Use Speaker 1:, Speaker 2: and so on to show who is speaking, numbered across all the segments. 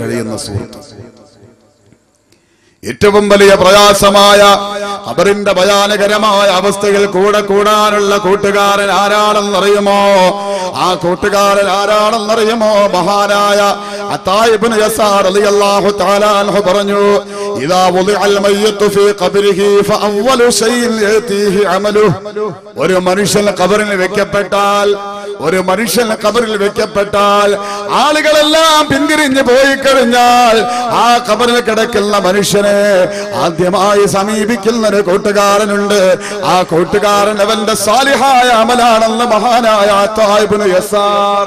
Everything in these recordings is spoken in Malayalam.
Speaker 1: കഴിയുന്ന സുഹൃത്ത് ഏറ്റവും വലിയ പ്രയാസമായ ഖബറിന്റെ ഭയാനകരമായ അവസ്ഥയിൽ കൂടെ കൂടാനുള്ള കൂട്ടുകാരൻ ആരാണെന്നറിയുമോ ആ കൂട്ടുകാരൻ ആരാണെന്നറിയുമോ മഹാനായ അത്തായിബ്നു യസാർ റളിയല്ലാഹു തആല അൻഹു പറഞ്ഞു ഇദാ വുദിഅൽ മയ്യിത്തു ഫീ ഖബ്രിഹി ഫഅവ്വലു ശൈഇൻ യഅതീഹി അമലുഹു ഒരു മനുഷ്യൻ ഖബറിൽ വെക്കപ്പെട്ടാൽ ഒരു മനുഷ്യൻ ഖബറിൽ വെക്കപ്പെട്ടാൽ ആളുകളെല്ലാം പിന്തിരിഞ്ഞു പോയി കഴിഞ്ഞാൽ ആ ഖബറിൽ കിടക്കുന്ന മനുഷ്യനെ ആദ്യമായി സമീപിക്കുന്ന ഒരു കൂട്ടുകാരനുണ്ട് ആ കൂട്ടുകാരൻ അവന്റെ സാലിഹായ അമലാണെന്ന് മഹാനായ തായിബ്നു യസാർ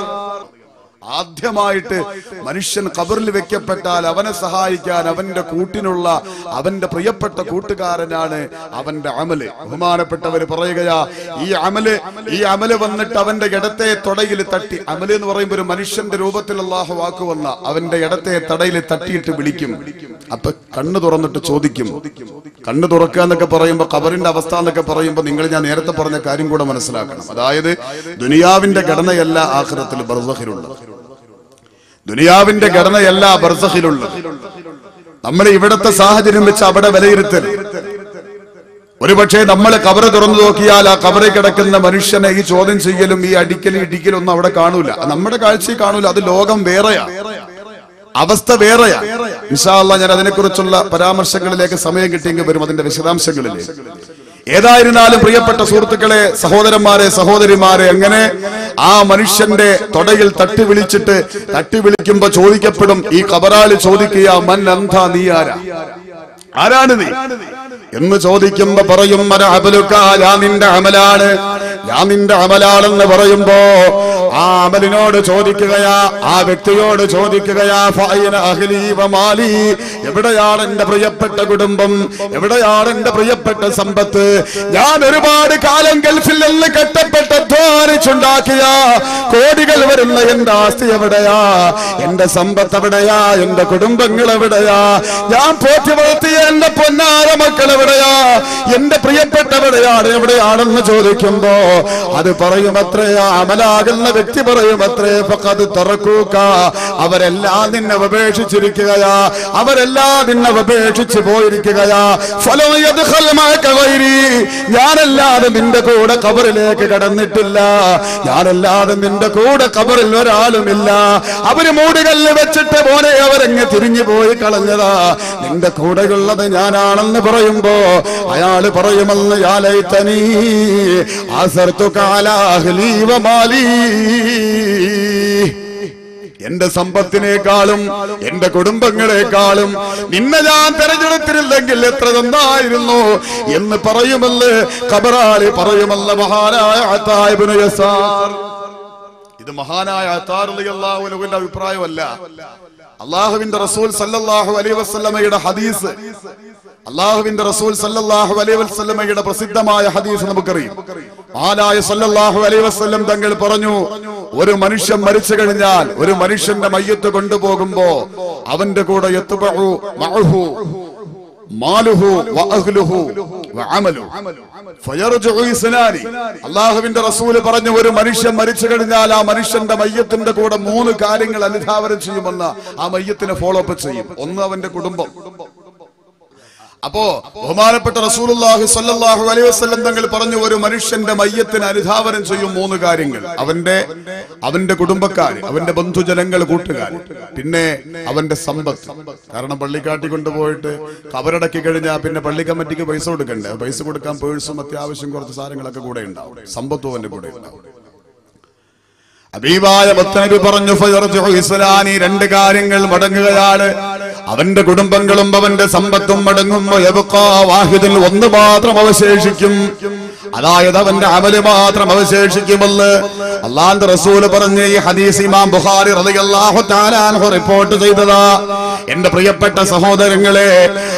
Speaker 1: ആദ്യമായിട്ട് മനുഷ്യൻ കബറിൽ വെക്കപ്പെട്ടാൽ അവനെ സഹായിക്കാൻ അവന്റെ കൂട്ടിനുള്ള അവന്റെ പ്രിയപ്പെട്ട കൂട്ടുകാരനാണ് അവന്റെ അമല് ബഹുമാനപ്പെട്ടവർ പറയുകയാ ഈ അമല് ഈ അമല് വന്നിട്ട് അവന്റെ ഇടത്തെ തൊടയിൽ തട്ടി അമല് എന്ന് പറയുമ്പോൾ ഒരു മനുഷ്യന്റെ രൂപത്തിൽ അള്ളാഹു വാക്ക് വന്ന അവന്റെ ഇടത്തെ തടയിൽ തട്ടിയിട്ട് വിളിക്കും അപ്പൊ കണ്ണു തുറന്നിട്ട് ചോദിക്കും കണ്ണു തുറക്കുക എന്നൊക്കെ പറയുമ്പോൾ കബറിന്റെ അവസ്ഥ എന്നൊക്കെ പറയുമ്പോൾ നിങ്ങൾ ഞാൻ നേരത്തെ പറഞ്ഞ കാര്യം കൂടെ മനസ്സിലാക്കണം അതായത് ദുനിയാവിന്റെ ഘടനയല്ല ആഖിറത്തിൽ ബർസഖിലുള്ളത് ദുനിയാവിന്റെ ഘടനയല്ല ബർസഖിലുള്ളത് നമ്മൾ ഇവിടത്തെ സാഹചര്യം വെച്ച് അവിടെ വിലയിരുത്തൽ ഒരുപക്ഷെ നമ്മൾ കബറ് തുറന്നു നോക്കിയാൽ ആ കബറിൽ കിടക്കുന്ന മനുഷ്യനെ ഈ ചോദ്യം ചെയ്യലും ഈ അടിക്കലും ഇടിക്കലും ഒന്നും അവിടെ കാണൂല അത് നമ്മുടെ കാഴ്ചയിൽ കാണൂല അത് ലോകം വേറെയാ അവസ്ഥ വേറെയാ വിശാല ഞാൻ അതിനെക്കുറിച്ചുള്ള പരാമർശങ്ങളിലേക്ക് സമയം കിട്ടിയെങ്കിൽ വരും അതിന്റെ വിശദാംശങ്ങളിലേക്ക് ഏതായിരുന്നാലും പ്രിയപ്പെട്ട സുഹൃത്തുക്കളെ സഹോദരന്മാരെ സഹോദരിമാരെ അങ്ങനെ ആ മനുഷ്യന്റെ തൊടയിൽ തട്ടി വിളിച്ചിട്ട് തട്ടി വിളിക്കുമ്പോ ചോദിക്കപ്പെടും ഈ കബറാളി ചോദിക്കുക മൻ അന്ധ നീ ആരാ ആരാണ് നീ എന്ന് ചോദിക്കുമ്പോ പറയും മര അബലുക്ക ഞാൻ നിന്റെ അമലാണ് ഞാൻ നിന്റെ അമലാണെന്ന് പറയുമ്പോ ആ അമലിനോട് ചോദിക്കുകയാ ആ വ്യക്തിയോട് ചോദിക്കുകയാ ഫഅയ്ന അഹ്ലി വമാലി എവിടെയാണ് എന്റെ പ്രിയപ്പെട്ട കുടുംബം എവിടെയാണ് എന്റെ പ്രിയപ്പെട്ട സമ്പത്ത് ഞാൻ ഒരുപാട് കാലം ഗൾഫിൽ നിന്ന് കെട്ടപ്പെട്ട് അധ്വാനിച്ചുണ്ടാക്കിയ കോടികൾ വരുന്ന എന്റെ ആസ്തി എവിടെയാ എന്റെ സമ്പത്ത് എവിടെയാ എന്റെ കുടുംബങ്ങൾ എവിടെയാ ഞാൻ പോറ്റി വളർത്തിയ എന്റെ പൊന്നാര മക്കൾ എവിടെയാ എന്റെ പ്രിയപ്പെട്ടവരെയാണ് എവിടെയാണെന്ന് ചോദിക്കുമ്പോ അത് പറയുമത്രേ ആ അമലാകുന്ന വ്യക്തി പറയുമത്രേ അത് തുറക്കൂക്ക അവരെല്ലാം നിന്നെ ഉപേക്ഷിച്ചിരിക്കുകയാ അവരെല്ലാം നിന്നെ ഉപേക്ഷിച്ചു പോയിരിക്കുകയാ ഫലോ യദ്ഖൽ മഅക ഗൈരി. ഞാനല്ലാതെ നിന്റെ കൂടെ കബറിലേക്ക് കടന്നിട്ടില്ല ഞാനല്ലാതെ നിന്റെ കൂടെ കബറിൽ ഒരാളുമില്ല അവര് മൂടുകല്ല് വെച്ചിട്ട് പോലെ അവരങ്ങ് തിരിഞ്ഞു പോയി കളഞ്ഞതാ നിന്റെ കൂടെയുള്ളത് ഞാനാണെന്ന് പറയുമ്പോ അയാള് പറയുമെന്ന് യാലൈത്തനീ ആസർത്തു കാലാഹ്ലീ വമാലീ എന്റെ സമ്പത്തിനേക്കാളും എന്റെ കുടുംബങ്ങളെക്കാളും നിന്നെ ഞാൻ തെരഞ്ഞെടുത്തിരുന്നെങ്കിൽ എത്ര നന്നായിരുന്നു എന്ന് പറയുമല്ലേ കബറാളി പറയുമല്ല മഹാനായ അത്തായിബ്നു യസാർ ഇത് മഹാനായ അത്താറുലിന്റെ അഭിപ്രായമല്ല അള്ളാഹുവിന്റെ റസൂൽ സല്ലല്ലാഹു അലൈഹി വസല്ലമയുടെ ഹദീസ് അള്ളാഹുവിന്റെ റസൂൽ സല്ലല്ലാഹു അലൈഹി വസല്ലമയുടെ പ്രസിദ്ധമായ ഹദീസ് നമുക്കറിയാം ആലായ സല്ലല്ലാഹു അലൈഹി വസല്ലം തങ്ങൾ പറഞ്ഞു ഒരു മനുഷ്യൻ മരിച്ചു കഴിഞ്ഞാൽ ഒരു മനുഷ്യന്റെ മയ്യത്ത് കൊണ്ടുപോകുമ്പോ അവന്റെ കൂടെ യത്ബഉ മഅഹു മാലുഹു വഅഹ്ലുഹു വഅമലു ഫയർജഉ ഇസ്നാനി അല്ലാഹുവിന്റെ റസൂല് പറഞ്ഞു ഒരു മനുഷ്യൻ മരിച്ചു കഴിഞ്ഞാൽ ആ മനുഷ്യന്റെ മയ്യത്തിന്റെ കൂടെ മൂന്ന് കാര്യങ്ങൾ അനുധാവനം ചെയ്യുമെന്ന് ആ മയ്യത്തിനെ ഫോളോ അപ്പ് ചെയ്യും ഒന്ന് അവന്റെ കുടുംബം അപ്പോ ബഹുമാനപ്പെട്ട റസൂലുള്ളാഹി സ്വല്ലല്ലാഹു അലൈഹി വസല്ലം തങ്ങൾ പറഞ്ഞു ഒരു മനുഷ്യന്റെ മയ്യത്തിന് അനുധാവനം ചെയ്യും മൂന്ന് കാര്യങ്ങൾ അവന്റെ അവന്റെ കുടുംബക്കാർ അവന്റെ ബന്ധുജനങ്ങൾ കൂട്ടുകാർ പിന്നെ അവന്റെ സമ്പത്ത് കാരണം പള്ളിക്കാട്ടി കൊണ്ടുപോയിട്ട് കബറടക്കി കഴിഞ്ഞാൽ പിന്നെ പള്ളി കമ്മിറ്റിക്ക് പൈസ കൊടുക്കണ്ടേ പൈസ കൊടുക്കാൻ പേഴ്സും അത്യാവശ്യം കുറച്ച് സാധനങ്ങളൊക്കെ കൂടെ ഉണ്ടാവും സമ്പത്തും അവന്റെ കൂടെ ഉണ്ടാവും അബീബായ മുത്തനബി പറഞ്ഞു ഫയർജു ഇസ്ലാനി രണ്ട് കാര്യങ്ങൾ മടങ്ങുകയാണ് അവന്റെ കുടുംബങ്ങളും അവന്റെ സമ്പത്തും മടങ്ങുമ്പോ യബ്ഖാ വാഹിദിൽ ഒന്ന് മാത്രം അവശേഷിക്കും അതായത് അവന്റെ അമല് മാത്രം അവശേഷിക്കുമെന്ന് അള്ളാന്റെ റസൂല് പറഞ്ഞ ഈ ഹദീസ് ഇമാം ബുഖാരി റളിയല്ലാഹു തആല അൻഹു റിപ്പോർട്ട് ചെയ്തതാ എന്റെ പ്രിയപ്പെട്ട സഹോദരങ്ങളെ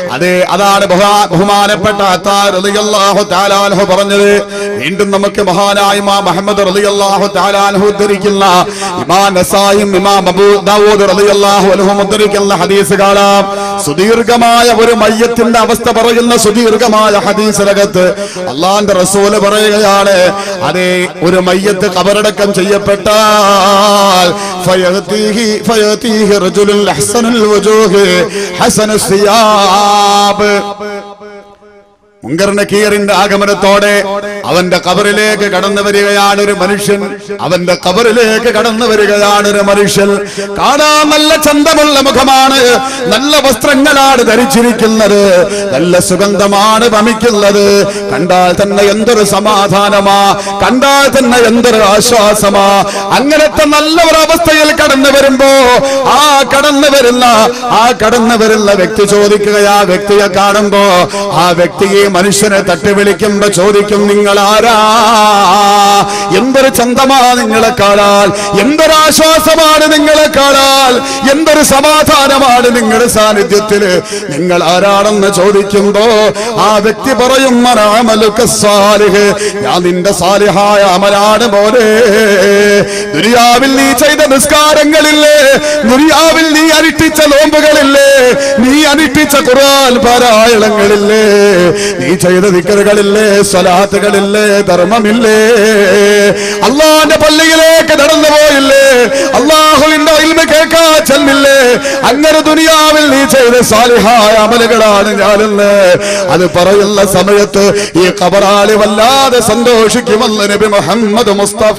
Speaker 1: അതെ അതാണ് ബഹുമാ- ബഹുമാനപ്പെട്ട അത്താർ റളിയല്ലാഹു തആല അൻഹു പറഞ്ഞത് വീണ്ടും നമുക്ക് മഹാനായ ഇമാം മുഹമ്മദ് റളിയല്ലാഹു തആല അൻഹു ഉദ്ധരിക്കുന്ന ഇമാം നസായിയും ഇമാം അബൂ ദാവൂദ് റളിയല്ലാഹു അൻഹു ഉദ്ധരിക്കുന്ന ഹദീസ് കാണാം സുദീർഘമായ ഒരു മയ്യത്തിന്റെ അവസ്ഥ പറയുന്ന സുദീർഘമായ ഹദീസിനകത്ത് അള്ളാന്റെ റസൂല് പറയുകയാണ് അതെ ഒരു മയ്യത്ത് കബറടക്കം ചെയ്യപ്പെട്ടാൽ ഫയഅതീഹി ഫയഅതീഹി റജുലുൻ അഹ്സനുൽ വജൂഹി ഹസനു സിയാബ് മുങ്കർ നക്കീറിന്റെ ആഗമനത്തോടെ അവന്റെ കബറിലേക്ക് കടന്നു വരികയാണ് ഒരു മനുഷ്യൻ അവന്റെ കബറിലേക്ക് കടന്നു വരികയാണ് ഒരു മനുഷ്യൻ കാണാൻ നല്ല ചന്തമുള്ള മുഖമാണ് നല്ല വസ്ത്രങ്ങളാണ് ധരിച്ചിരിക്കുന്നത് നല്ല സുഗന്ധമാണ് വമിക്കുന്നത് കണ്ടാൽ തന്നെ എന്തൊരു സമാധാനമാ കണ്ടാൽ തന്നെ എന്തൊരു ആശ്വാസമാ അങ്ങനത്തെ നല്ല ഒരു അവസ്ഥയിൽ കടന്നു വരുമ്പോ ആ കടന്നു വരുന്ന ആ കടന്നു വരുന്ന വ്യക്തി ചോദിക്കുകയാ വ്യക്തിയെ കാണുമ്പോ ആ വ്യക്തിയെ മനുഷ്യനെ തട്ടി വിളിക്കുമ്പോ ചോദിക്കും നിങ്ങൾ ആരാ എന്തൊരു ചന്തമാ നിങ്ങളെ കാണാൽ എന്തൊരു ആശ്വാസമാണ് നിങ്ങളെ കാണാൽ എന്തൊരു സമാധാനമാണ് നിങ്ങളുടെ സാന്നിധ്യത്തില് നിങ്ങൾ ആരാണെന്ന് ചോദിക്കുമ്പോ ആ വ്യക്തി പറയും "മനാമലുക സാലിഹ്." ഞാൻ നിന്റെ സാലിഹായ അമലാണ് പോലെ ദുനിയാവിൽ നീ ചെയ്ത നിസ്കാരങ്ങളില്ലേ ദുനിയാവിൽ നീ അനുഷ്ഠിച്ച നോമ്പുകളില്ലേ നീ അനുഷ്ഠിച്ച ഖുർആൻ പാരായണങ്ങളില്ലേ നീ ചെയ്ത ദിക്കറുകളില്ലേ സ്വലാത്തുകളില്ലേ ധർമ്മമില്ലേ അള്ളാന്റെ പള്ളിയിലേക്ക് നടന്നു പോയില്ലേ അള്ളാഹുവിന്റെ ഇൽമ കേൾക്കാ ചെല്ലില്ലേ അങ്ങനെ ദുനിയാവിൽ നീ ചെയ്ത സാലിഹായ അമലുകളാണ് ഞാനെന്ന് അത് പറയുന്ന സമയത്ത് ഈ കബറാളി വല്ലാതെ സന്തോഷിക്കുമെന്ന് നബി മുഹമ്മദ് മുസ്തഫ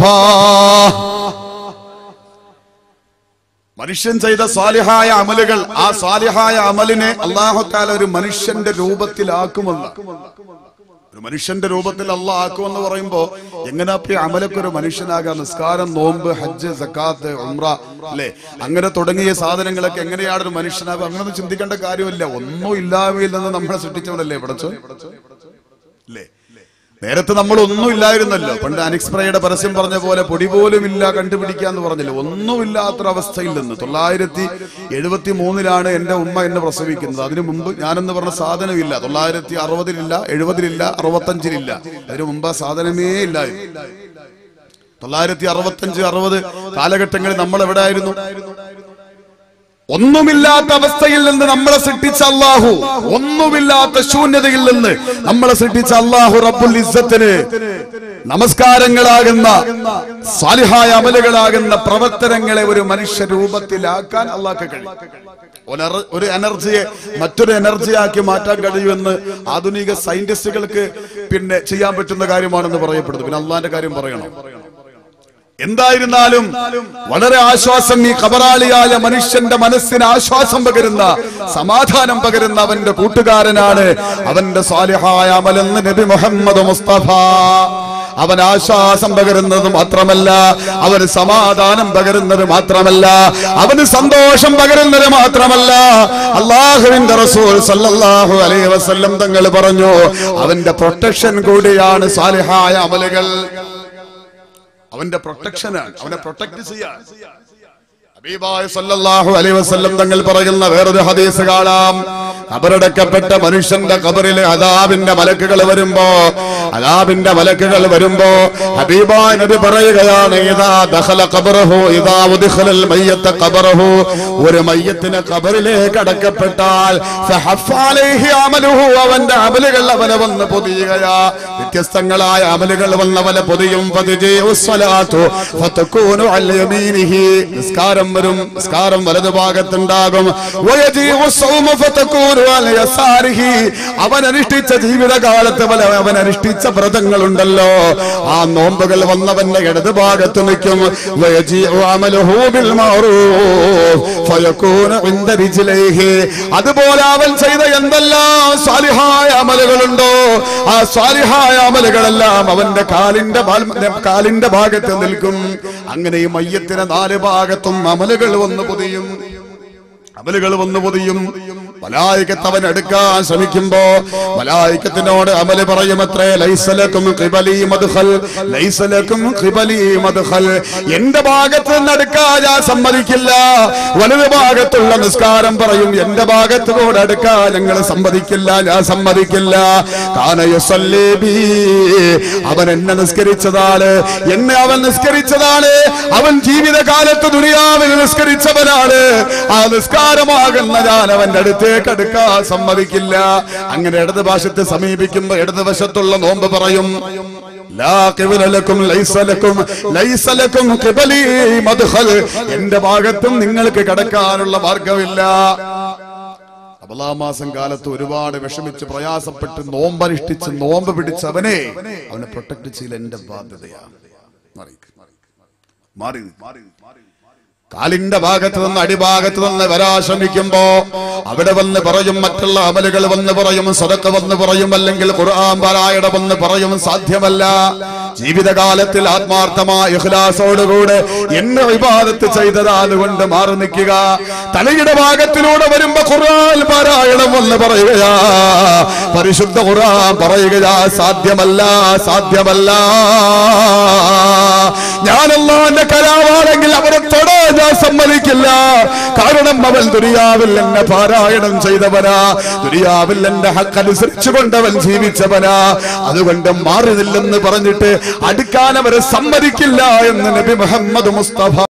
Speaker 1: മനുഷ്യൻ ചെയ്ത സ്വാലിഹായ അമലുകൾ ആ സ്വാലിഹായ അമലിനെ അള്ളാഹുത്താല ഒരു മനുഷ്യന്റെ രൂപത്തിലാക്കുമെന്ന് ഒരു മനുഷ്യന്റെ രൂപത്തിൽ അള്ളാഹ് ആക്കുമെന്ന് പറയുമ്പോ എങ്ങനെയാ ഈ അമലൊക്കെ ഒരു മനുഷ്യനാകാം നിസ്കാരം നോമ്പ് ഹജ്ജ് സക്കാത്ത് ഉംറ അല്ലെ അങ്ങനെ തുടങ്ങിയ സാധനങ്ങളൊക്കെ എങ്ങനെയാണ് ഒരു മനുഷ്യനാകും അങ്ങനെ ചിന്തിക്കേണ്ട കാര്യമില്ല ഒന്നും ഇല്ലാവയിൽ നിന്ന് നമ്മളെ സൃഷ്ടിച്ചവനല്ലേ പടച്ചോ അല്ലേ നേരത്തെ നമ്മൾ ഒന്നും ഇല്ലായിരുന്നല്ലോ പണ്ട് അനിക്സ്പ്രയുടെ പരസ്യം പറഞ്ഞ പോലെ പൊടി പോലും ഇല്ല കണ്ടുപിടിക്കാന്ന് പറഞ്ഞില്ല ഒന്നുമില്ലാത്തൊരവസ്ഥയിൽ നിന്ന് തൊള്ളായിരത്തി എഴുപത്തി മൂന്നിലാണ് എന്റെ ഉമ്മ എന്നെ പ്രസവിക്കുന്നത് അതിനു മുമ്പ് ഞാനെന്ന് പറഞ്ഞ സാധനമില്ല തൊള്ളായിരത്തി അറുപതിലില്ല എഴുപതിലില്ല അറുപത്തഞ്ചിലില്ല അതിനു മുമ്പ് ആ സാധനമേ ഇല്ലായിരുന്നു തൊള്ളായിരത്തി അറുപത്തഞ്ച് അറുപത് കാലഘട്ടങ്ങളിൽ നമ്മൾ എവിടെ ആയിരുന്നു ഒന്നുമില്ലാത്ത അവസ്ഥയിൽ നിന്ന് നമ്മളെ സൃഷ്ടിച്ച അള്ളാഹു ഒന്നുമില്ലാത്ത ശൂന്യതയിൽ നിന്ന് നമ്മളെ സൃഷ്ടിച്ച അള്ളാഹു റബ്ബുൽ ഇസ്സത്തിന് നമസ്കാരങ്ങളാകുന്ന സാലിഹായ അമലുകളാകുന്ന പ്രവർത്തനങ്ങളെ ഒരു മനുഷ്യ രൂപത്തിലാക്കാൻ അള്ളാഹ്ക്ക് കഴിയും ഒനർ- ഒരു എനർജിയെ മറ്റൊരു എനർജിയാക്കി മാറ്റാൻ കഴിയുമെന്ന് ആധുനിക സയന്റിസ്റ്റുകൾക്ക് പിന്നെ ചെയ്യാൻ പറ്റുന്ന കാര്യമാണെന്ന് പറയപ്പെടുന്നു പിന്നെ അള്ളാന്റെ കാര്യം പറയണം എന്തായിരുന്നാലും വളരെ ആശ്വാസം ഈ കബറാളിയായ മനുഷ്യന്റെ മനസ്സിന് ആശ്വാസം പകരുന്ന സമാധാനം പകരുന്ന അവന്റെ കൂട്ടുകാരനാണ് അവന്റെ സ്വാലിഹായ അമലെന്ന് നബി മുഹമ്മദ് മുസ്തഫ അവൻ ആശ്വാസം പകരുന്നത് മാത്രമല്ല അവന് സമാധാനം പകരുന്നത് മാത്രമല്ല അവന് സന്തോഷം പകരുന്നത് മാത്രമല്ല അള്ളാഹുവിന്റെ റസൂൽ സല്ലല്ലാഹു അലൈഹി വസല്ലം തങ്ങൾ പറഞ്ഞു അവന്റെ പ്രൊട്ടക്ഷൻ കൂടിയാണ് സാലിഹായ അമലുകൾ അവന്റെ പ്രൊട്ടക്ഷനാണ് അവനെ പ്രൊട്ടക്ട് ചെയ്യാൻ ഹബീബായ സല്ലല്ലാഹു അലൈഹി വസല്ലം തങ്ങൾ പറയുന്ന വേറൊരു ഹദീസ് കാണാം കബറടക്കപ്പെട്ട മനുഷ്യന്റെ കബറിലെ അദാബിന്റെ മലക്കുകൾ വരുമ്പോ അദാബിന്റെ മലക്കുകൾ വരുമ്പോ ഹബീബായ നബി പറയുകയാണ് ഇതാ ദഖല ഖബറഹു ഇതാ ഉദ്ഖലൽ മയ്യത്ത ഖബറഹു ഒരു മയ്യത്തിനെ കബറിലേക്ക് അടക്കപ്പെട്ടാൽ ഫഹഫ അലൈഹി അമലുഹു അവന്റെ അമലുകൾ അവനെ വന്ന് പൊതിയുകയാ വ്യത്യസ്തങ്ങളായ അമലുകൾ വന്നവനെ പൊതിയും ഫതുജീഉ സ്വലാത്തു ഫതകൂനു അൽ യമീനിഹി നിസ്കാരം വരും നിസ്കാരം വലതുഭാഗത്തുണ്ടാകും വയജീഉ സൗമു ഫതകൂനു അൽ യസാരിഹി അവൻ അനുഷ്ഠിച്ച ജീവിതകാലത്ത് വല അവൻ അനുഷ്ഠിച്ച വ്രതങ്ങളുണ്ടല്ലോ ആ നോമ്പുകൾ വന്നവന്റെ ഇടതുഭാഗത്ത് നിൽക്കും വയജീഉ അമലുഹു ബിൽ മഅറൂഫ് ഫയകൂനു ഇൻദ റിജ്ലൈഹി അതുപോലെ അവൻ ചെയ്ത എന്തെല്ലാം സ്വാലിഹായ അമലുകളുണ്ടോ ആ സ്വാലിഹായ അമലുകളെല്ലാം അവന്റെ കാലിന്റെ ബാൽ- കാലിന്റെ ഭാഗത്ത് നിൽക്കും അങ്ങനെ ഈ മയ്യത്തിന് നാല് ഭാഗത്തും അമലുകൾ വന്ന് പൊതിയും അമലുകൾ വന്ന് പൊതിയും മലായിക്കത്ത് അവൻ എടുക്കാൻ ശ്രമിക്കുമ്പോ മലായിക്കത്തിനോട് അമല് പറയുമത്രേ ലൈസലക്കും ഖിബലി മദ്ഖൽ ലൈസലക്കും ഖിബലി മദ്ഖൽ എന്റെ ഭാഗത്ത് നിന്ന് എടുക്കാൻ ഞാൻ സമ്മതിക്കില്ല വലത് ഭാഗത്തുള്ള നിസ്കാരം പറയും എന്റെ ഭാഗത്ത് കൂടെ എടുക്കാൻ ഞങ്ങൾ സമ്മതിക്കില്ല ഞാൻ സമ്മതിക്കില്ല കാന യുസല്ലി ബി. അവൻ എന്നെ നിസ്കരിച്ചതാണ് എന്നെ അവൻ നിസ്കരിച്ചതാണ് അവൻ ജീവിതകാലത്ത് ദുനിയാവിൽ നിസ്കരിച്ചവനാണ് ആ നിസ്കാരമാകുന്ന ഞാൻ അവന്റെ അടുത്തേക്ക് അടുക്കാൻ സമ്മതിക്കില്ല അങ്ങനെ ഇടതുഭാഷത്തെ സമീപിക്കുമ്പോ ഇടതുവശത്തുള്ള നോമ്പ് പറയും ലാ ഖിബല ലക്കും ലൈസ ലക്കും ലൈസ ലക്കും ഖിബലി മദ്ഖൽ എന്റെ ഭാഗത്തും നിങ്ങൾക്ക് കടക്കാനുള്ള മാർഗമില്ല അബലാമാസം കാലത്ത് ഒരുപാട് വിഷമിച്ച് പ്രയാസപ്പെട്ട് നോമ്പനുഷ്ഠിച്ച് നോമ്പ് പിടിച്ചവനെ അവനെ പ്രൊട്ടക്ട് ചെയ്യൽ എന്റെ ബാധ്യതയാണ് മാറി മാറി മാറി കാലിന്റെ ഭാഗത്ത് നിന്ന് അടിഭാഗത്ത് നിന്ന് വരാ ശ്രമിക്കുമ്പോ അവിടെ വന്ന് പറയും മറ്റുള്ള അമലുകൾ വന്ന് പറയും സദക്ക വന്ന് പറയും അല്ലെങ്കിൽ ഖുർആൻ പാരായണ വന്ന് പറയും സാധ്യമല്ല ജീവിതകാലത്തിൽ ആത്മാർത്ഥമായ ഇഖ്ലാസോടുകൂടെ എന്നെ വിവാദത്ത് ചെയ്തതാ അതുകൊണ്ട് മാറി നിൽക്കുക തലയുടെ ഭാഗത്തിലൂടെ വരുമ്പോ ഖുർആൻ പാരായണം വന്ന് പറയുകയാ പരിശുദ്ധ ഖുർആൻ പറയുകയാ സാധ്യമല്ല സാധ്യമല്ല ഞാനല്ലോ എന്റെ കലാവാണെങ്കിൽ അവരെ തൊടാൻ ഞാൻ സമ്മതിക്കില്ല കാരണം അവൻ ദുരിയാവിൽ എന്നെ പാരായണം ചെയ്തവനാ ദുരിയാവിൽ എന്റെ ഹക്കനുസരിച്ചു കൊണ്ടവൻ ജീവിച്ചവനാ അതുകൊണ്ട് മാറി നില്ലെന്ന് പറഞ്ഞിട്ട് അടുക്കാൻ അവരെ സമ്മതിക്കില്ല എന്ന് നബി മുഹമ്മദ് മുസ്തഫ